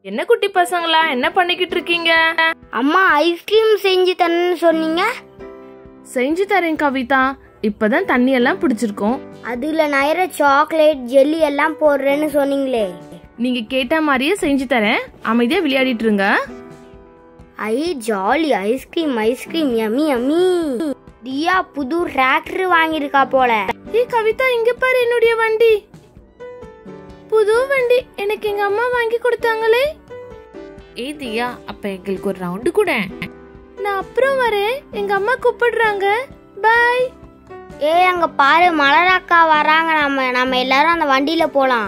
என்ன குட்டி பசங்களா என்ன பண்ணிக்கிட்டு இருக்கீங்க அம்மா ஐஸ்கிரீம் செஞ்சு தரேன்னு சொன்னீங்க செஞ்சு தரேன் கவிதா இப்பதான் தண்ணி எல்லாம் பிடிச்சிருக்கோம் அதுல நிறைய சாக்லேட் ஜெல்லி எல்லாம் போடுறேன்னு சொன்னீங்களே நீங்க கேட்ட மாதிரியே செஞ்சு தரேன் அமைதியா விளையாடிட்டு இருங்க ஐ jolly ice cream ice cream yummy yummy Diya புது டிராக்டர் வாங்கியிருக்கா போல ஏ கவிதா இங்க பாரு என்னுடைய வண்டி புது வண்டி எனக்கு எங்க அம்மா வாங்கி கொடுத்தாங்களே ஏ தியா அப்ப எங்களுக்கு ஒரு ரவுண்டு கூட நான் அப்புறம் வரேன் எங்க அம்மா கூப்பிடுறாங்க பாய் ஏ அங்க பாரு மலராக்கா வராங்க நம்ம நம்ம எல்லாரும் அந்த வண்டியில போலாம்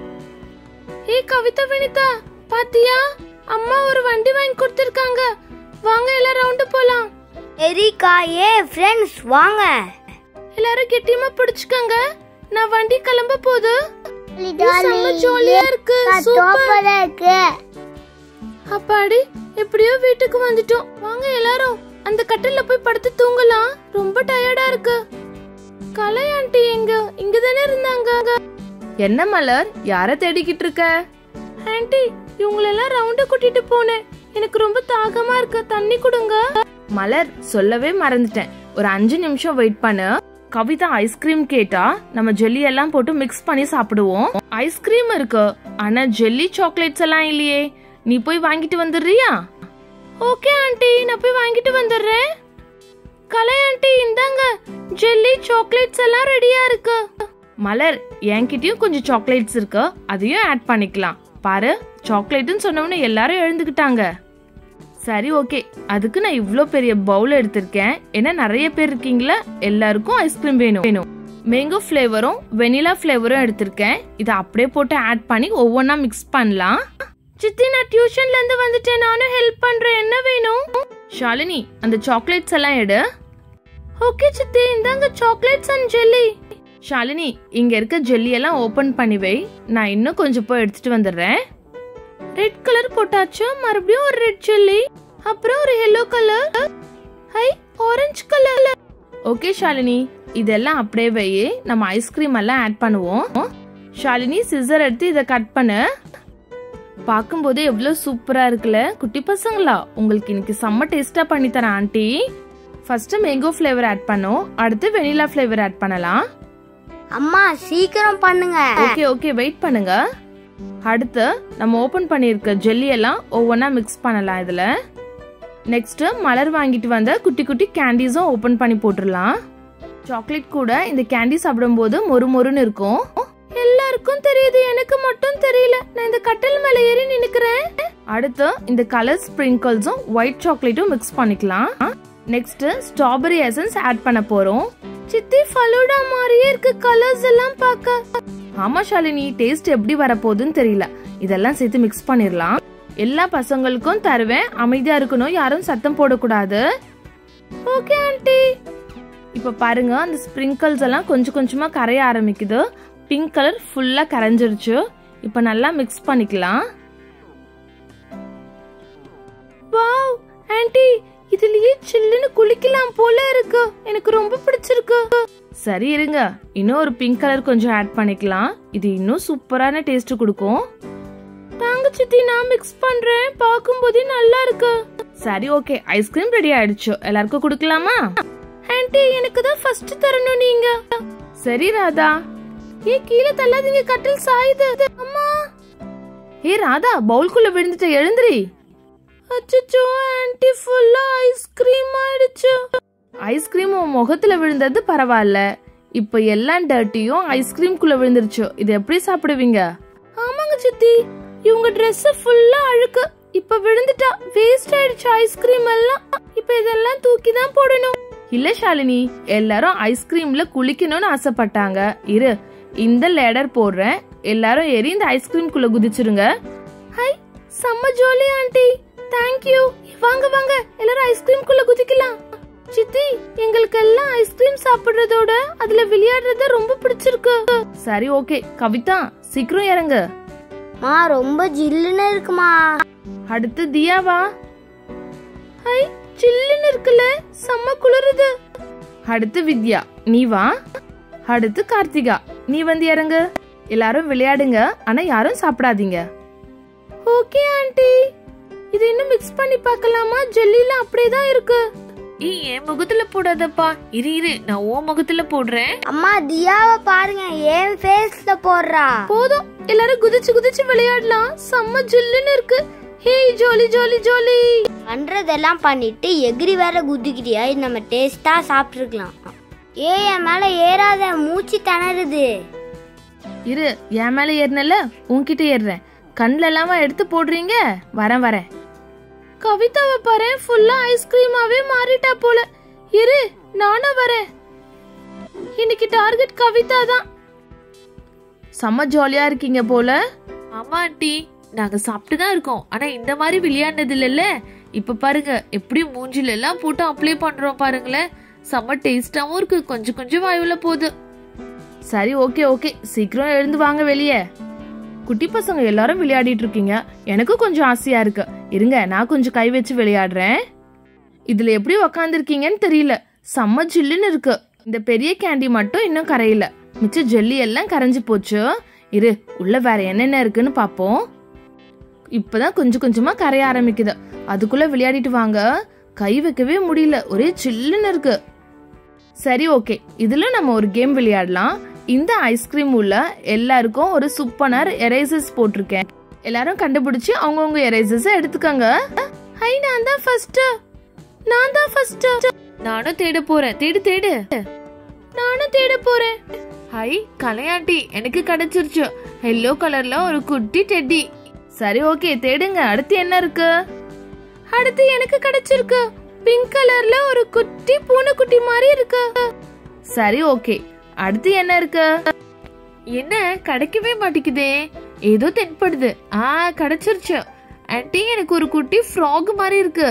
ஏ கவிதா வினிதா பாத்தியா அம்மா ஒரு வண்டி வாங்கி கொடுத்திருக்காங்க வாங்க எல்லாம் ரவுண்டு போலாம் எரிக்கா ஏ ஃப்ரெண்ட்ஸ் வாங்க எல்லாரும் கெட்டியமா பிடிச்சுக்கோங்க நான் வண்டி கிளம்ப போகுது செம்ம ஜாலியா இருக்கு சூப்பர் இருக்கு அப்பாடி எப்படியோ வீட்டுக்கு வந்துட்டோம் வாங்க எல்லாரும் அந்த கட்டில்ல போய் படுத்து தூங்கலாம் ரொம்ப டயர்டா இருக்கு கலை ஆண்டி எங்க இங்க தானே இருந்தாங்க என்ன மலர் யார தேடிக்கிட்டு இருக்க ஆண்டி இவங்களெல்லாம் ரவுண்டு கூட்டிட்டு போனேன் எனக்கு ரொம்ப தாகமா இருக்கு தண்ணி கொடுங்க மலர் சொல்லவே மறந்துட்டேன் ஒரு அஞ்சு நிமிஷம் வெயிட் பண்ணு கவிதா ஐஸ்கிரீம் கேட்டா நம்ம ஜெல்லி எல்லாம் போட்டு மிக்ஸ் பண்ணி சாப்பிடுவோம் ஐஸ்கிரீம் இருக்கு ஆனா ஜெல்லி சாக்லேட்ஸ் எல்லாம் இல்லையே நீ போய் வாங்கிட்டு வந்துடுறியா ஓகே ஆண்டி நான் போய் வாங்கிட்டு வந்துடுறேன் கலை ஆண்டி இந்தாங்க ஜெல்லி சாக்லேட்ஸ் எல்லாம் ரெடியா இருக்கு மலர் என்கிட்டயும் கொஞ்சம் சாக்லேட்ஸ் இருக்கு அதையும் ஆட் பண்ணிக்கலாம் பாரு சாக்லேட்னு சொன்னவொன்னே எல்லாரும் எழுந்துக்கிட்டாங்க சரி ஓகே அதுக்கு நான் இவ்ளோ பெரிய பவுல் எடுத்திருக்கேன் ஏன்னா நிறைய பேர் இருக்கீங்களா எல்லாருக்கும் ஐஸ்கிரீம் வேணும் வேணும் மேங்கோ ஃப்ளேவரும் வெனிலா ஃப்ளேவரும் எடுத்திருக்கேன் இதை அப்படியே போட்டு ஆட் பண்ணி ஒவ்வொன்றா மிக்ஸ் பண்ணலாம் சித்தி நான் டியூஷன்ல இருந்து வந்துட்டேன் நானும் ஹெல்ப் பண்றேன் என்ன வேணும் ஷாலினி அந்த சாக்லேட்ஸ் எல்லாம் எடு ஓகே சித்தி இந்தாங்க சாக்லேட்ஸ் அண்ட் ஜெல்லி ஷாலினி இங்க இருக்க ஜெல்லி எல்லாம் ஓபன் பண்ணி வை நான் இன்னும் கொஞ்சம் போய் எடுத்துட்டு வந்துடுறேன் ரெட் கலர் போட்டாச்சு மறுபடியும் ஒரு ரெட் ஜெல்லி அப்புறம் ஒரு yellow கலர் ஹை ஆரஞ்சு கலர் ஓகே ஷாலினி இதெல்லாம் அப்படியே வை நம்ம ஐஸ்கிரீம் எல்லாம் ஆட் பண்ணுவோம் ஷாலினி சிசர் எடுத்து இதை கட் பண்ணு பார்க்கும்போது எவ்வளவு சூப்பரா இருக்குல்ல குட்டி பசங்களா உங்களுக்கு இன்னைக்கு செம்ம டேஸ்டா பண்ணி தரேன் aunty first mango flavour add பண்ணோம் அடுத்து வெனிலா ஃப்ளேவர் ஆட் பண்ணலாம் அம்மா சீக்கிரம் பண்ணுங்க ஓகே ஓகே வெயிட் பண்ணுங்க அடுத்து நம்ம ஓபன் பண்ணியிருக்க ஜெல்லி எல்லாம் ஒவ்வொன்றா மிக்ஸ் பண்ணலாம் இதுல நெக்ஸ்ட் மலர் வாங்கிட்டு வந்த குட்டி குட்டி கேண்டீஸும் ஓபன் பண்ணி போட்டுடலாம் சாக்லேட் கூட இந்த கேண்டி சாப்பிடும்போது மொறு மொறுன்னு இருக்கும் எல்லாருக்கும் தெரியுது எனக்கு மட்டும் தெரியல நான் இந்த கட்டில் மேல ஏறி நின்னுக்கிறேன் அடுத்து இந்த கலர் ஸ்ப்ரிங்கிள்ஸும் ஒயிட் சாக்லேட்டும் மிக்ஸ் பண்ணிக்கலாம் நெக்ஸ்ட் ஸ்ட்ராபெரி எசன்ஸ் ஆட் பண்ண போறோம் சித்தி ஃபலூடா மாதிரியே இருக்கு கலர்ஸ் எல்லாம் பார்க்க ஆமா ஷாலினி டேஸ்ட் எப்படி வரப்போகுதுன்னு தெரியல இதெல்லாம் சேர்த்து மிக்ஸ் பண்ணிரலாம் எல்லா பசங்களுக்கும் தருவேன் அமைதியா இருக்கணும் யாரும் சத்தம் போடக்கூடாது ஓகே ஆண்டி இப்ப பாருங்க அந்த ஸ்ப்ரிங்கிள்ஸ் எல்லாம் கொஞ்சம் கொஞ்சமா கரைய ஆரம்பிக்குது பிங்க் கலர் ஃபுல்லா கரைஞ்சிருச்சு இப்ப நல்லா மிக்ஸ் பண்ணிக்கலாம் வாவ் ஆண்டி இதுலயே சில்லுன்னு குளிக்கலாம் போல இருக்கு எனக்கு ரொம்ப பிடிச்சிருக்கு சரி இருங்க இன்னும் ஒரு பிங்க் கலர் கொஞ்சம் ஆட் பண்ணிக்கலாம் இது இன்னும் சூப்பரான டேஸ்ட் கொடுக்கும் தாங்க சித்தி நான் மிக்ஸ் பண்றேன் பார்க்கும்போதே நல்லா இருக்கு சரி ஓகே ஐஸ்கிரீம் ரெடி ஆயிடுச்சு எல்லாருக்கும் கொடுக்கலாமா ஆன்ட்டி எனக்கு தான் ஃபர்ஸ்ட் தரணும் நீங்க சரி ராதா ஏ கீழே தள்ளாதீங்க கட்டில் சாயுது அம்மா ஏ ராதா பவுல்குள்ள விழுந்துட்டு எழுந்திரி அச்சச்சோ ஆன்ட்டி ஃபுல்லா ஐஸ்கிரீம் ஆயிடுச்சு ஐஸ்கிரீம் உன் முகத்துல விழுந்தது பரவாயில்ல இப்ப எல்லாம் டர்ட்டியும் ஐஸ்கிரீம்குள்ள விழுந்துருச்சு இது எப்படி சாப்பிடுவீங்க ஆமாங்க சித்தி இவங்க Dress ஃபுல்லா அழுக்கு இப்ப விழுந்துட்டா வேஸ்ட் ஆயிடுச்சு ஐஸ்கிரீம் எல்லாம் இப்ப இதெல்லாம் தூக்கி தான் போடணும் இல்ல ஷாலினி எல்லாரும் ஐஸ்கிரீம்ல குளிக்கணும்னு ஆசைப்பட்டாங்க இரு இந்த லேடர் போடுறேன் எல்லாரும் ஏறி இந்த ஐஸ்கிரீம்குள்ள குதிச்சிருங்க ஹை செம்ம ஜாலி ஆண்டி தேங்க்யூ வாங்க வாங்க எல்லாரும் ஐஸ்கிரீம்குள்ள குதிக்கலாம் சித்தி எங்களுக்கு எல்லாம் ஐஸ்கிரீம் சாப்பிடுறதோட அதுல விளையாடுறது ரொம்ப பிடிச்சிருக்கு சரி ஓகே கவிதா சீக்கிரம் இறங்கு மா ரொம்ப ஜில்லுன்னு இருக்குமா அடுத்து தியாவா ஹை சில்லுன்னு இருக்குல்ல செம்ம குளிருது அடுத்து வித்யா நீ வா அடுத்து கார்த்திகா நீ வந்து இறங்கு எல்லாரும் விளையாடுங்க ஆனா யாரும் சாப்பிடாதீங்க ஓகே ஆண்டி இது இன்னும் மிக்ஸ் பண்ணி பார்க்கலாமா ஜெல்லில அப்படியே தான் இருக்கு ஏய் என் முகத்துல போடாதப்பா இரு இரு நான் ஓ முகத்துல போடுறேன் அம்மா தியாவை பாருங்க என் ஃபேஸ்ல போடுறா போதும் எல்லாரும் குதிச்சு குதிச்சு விளையாடலாம் செம்ம ஜில்லுன்னு இருக்கு ஹேய் ஜோலி ஜோலி ஜோலி பண்றதெல்லாம் பண்ணிட்டு எகிரி வேற குதிக்கிறியா இது நம்ம டேஸ்டா சாப்பிட்டுருக்கலாம் ஏ என் மேல ஏறாத மூச்சு திணறுது இரு என் மேல ஏறினல உன்கிட்ட ஏறுறேன் கண்ணுல எல்லாம் எடுத்து போடுறீங்க வரேன் வரேன் கவிதாவை பாரு ஃபுல்லா ஐஸ்கிரீமாவே மாறிட்டா போல இரு நானும் வரேன் இன்னைக்கு டார்கெட் கவிதா தான் செம்ம ஜாலியா இருக்கீங்க போல ஆமா ஆண்டி நாங்க சாப்பிட்டு தான் இருக்கோம் ஆனா இந்த மாதிரி விளையாடினது இல்லைல்ல இப்ப பாருங்க எப்படி மூஞ்சில எல்லாம் போட்டு அப்ளை பண்றோம் பாருங்களேன் செம்ம டேஸ்டாவும் இருக்கு கொஞ்சம் கொஞ்சம் வாயுல போகுது சரி ஓகே ஓகே சீக்கிரம் எழுந்து வாங்க வெளியே குட்டி பசங்க எல்லாரும் விளையாடிட்டு இருக்கீங்க எனக்கும் கொஞ்சம் ஆசையா இருக்கு இருங்க நான் கொஞ்சம் கை வச்சு விளையாடுறேன் இதுல எப்படி உக்காந்துருக்கீங்கன்னு தெரியல செம்ம ஜில்லுன்னு இருக்கு இந்த பெரிய கேண்டி மட்டும் இன்னும் கரையில மிச்ச ஜெல்லி எல்லாம் கரைஞ்சு போச்சு இரு உள்ள வேற என்னென்ன இருக்குன்னு பாப்போம் இப்பதான் கொஞ்சம் கொஞ்சமா கரைய ஆரம்பிக்குது அதுக்குள்ள விளையாடிட்டு வாங்க கை வைக்கவே முடியல ஒரே சில்லுன்னு இருக்கு சரி ஓகே இதுல நம்ம ஒரு கேம் விளையாடலாம் இந்த ஐஸ்கிரீம் உள்ள எல்லாருக்கும் ஒரு சூப்பனர் எரேசர்ஸ் போட்டிருக்கேன் எல்லாரும் கண்டுபிடிச்சு அவங்கவுங்க எரேசர்ஸ் எடுத்துக்கோங்க ஹை நான் தான் ஃபர்ஸ்ட் நான் தான் ஃபர்ஸ்ட் நானும் தேட போறேன் தேடு தேடு நானும் தேட போறேன் ஹை கலையாண்டி எனக்கு கிடைச்சிருச்சு எல்லோ கலர்ல ஒரு குட்டி டெட்டி சரி ஓகே தேடுங்க அடுத்து என்ன இருக்கு அடுத்து எனக்கு கிடைச்சிருக்கு பிங்க் கலர்ல ஒரு குட்டி பூனைக்குட்டி மாதிரி இருக்கு சரி ஓகே அடுத்து என்ன இருக்கு என்ன கிடைக்கவே மாட்டேங்குதே ஏதோ தென்படுது ஆ கிடைச்சிருச்சு ஆண்டி எனக்கு ஒரு குட்டி ஃப்ராக் மாதிரி இருக்கு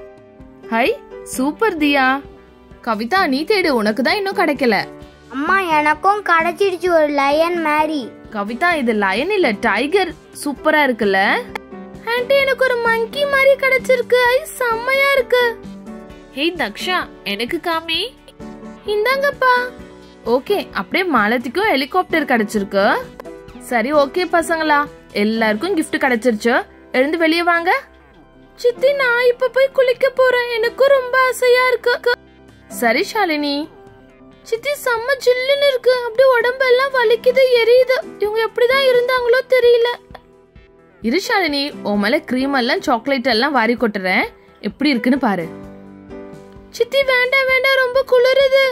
ஹை சூப்பர் தியா கவிதா நீ தேடு உனக்கு தான் இன்னும் கிடைக்கல அம்மா எனக்கும் கிடைச்சிடுச்சு ஒரு லயன் மாதிரி கவிதா இது லயன் இல்ல டைகர் சூப்பரா இருக்குல்ல ஆன்ட்டி எனக்கு ஒரு மங்கி மாதிரி கிடைச்சிருக்கு ஐ செம்மையா இருக்கு ஹேய் தக்ஷா எனக்கு காமி இந்தாங்கப்பா ஓகே அப்படியே மாலத்திக்கும் ஹெலிகாப்டர் கிடைச்சிருக்கு சரி ஓகே பசங்களா எல்லாருக்கும் gift கிடைச்சிருச்சு எழுந்து வெளியே வாங்க சித்தி நான் இப்ப போய் குளிக்க போறேன் எனக்கும் ரொம்ப ஆசையா இருக்கு சரி ஷாலினி சித்தி செம்ம ஜில்லுன்னு இருக்கு அப்படியே உடம்பெல்லாம் வலிக்குது எரியுது இவங்க எப்படிதான் இருந்தாங்களோ தெரியல இரு ஷாலினி உன் மேல கிரீம் எல்லாம் சாக்லேட் எல்லாம் வாரி கொட்டுறேன் எப்படி இருக்குன்னு பாரு சித்தி வேண்டாம் வேண்டாம் ரொம்ப குளிருது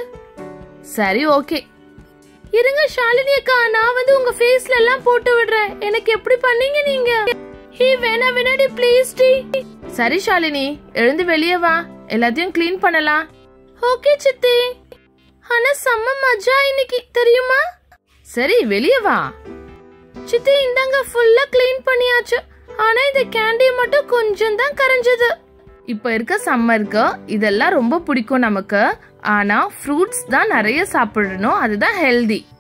சரி ஓகே இருங்க ஷாலினி அக்கா நான் வந்து உங்க ஃபேஸ்ல எல்லாம் போட்டு விடுறேன் எனக்கு எப்படி பண்ணீங்க நீங்க ஹே வேணா வேணாடி ப்ளீஸ் டி சரி ஷாலினி எழுந்து வெளியே வா எல்லாத்தையும் க்ளீன் பண்ணலாம் ஓகே சித்தி ஆனா செம்ம மஜா இன்னைக்கு தெரியுமா சரி வெளியே வா சித்தி இந்தாங்க ஃபுல்லா க்ளீன் பண்ணியாச்சு ஆனா இந்த கேண்டி மட்டும் கொஞ்சம் தான் கரைஞ்சது இப்ப இருக்க சம்மருக்கு இதெல்லாம் ரொம்ப பிடிக்கும் நமக்கு ஆனா ஃப்ரூட்ஸ் தான் நிறைய சாப்பிடணும் அதுதான் ஹெல்தி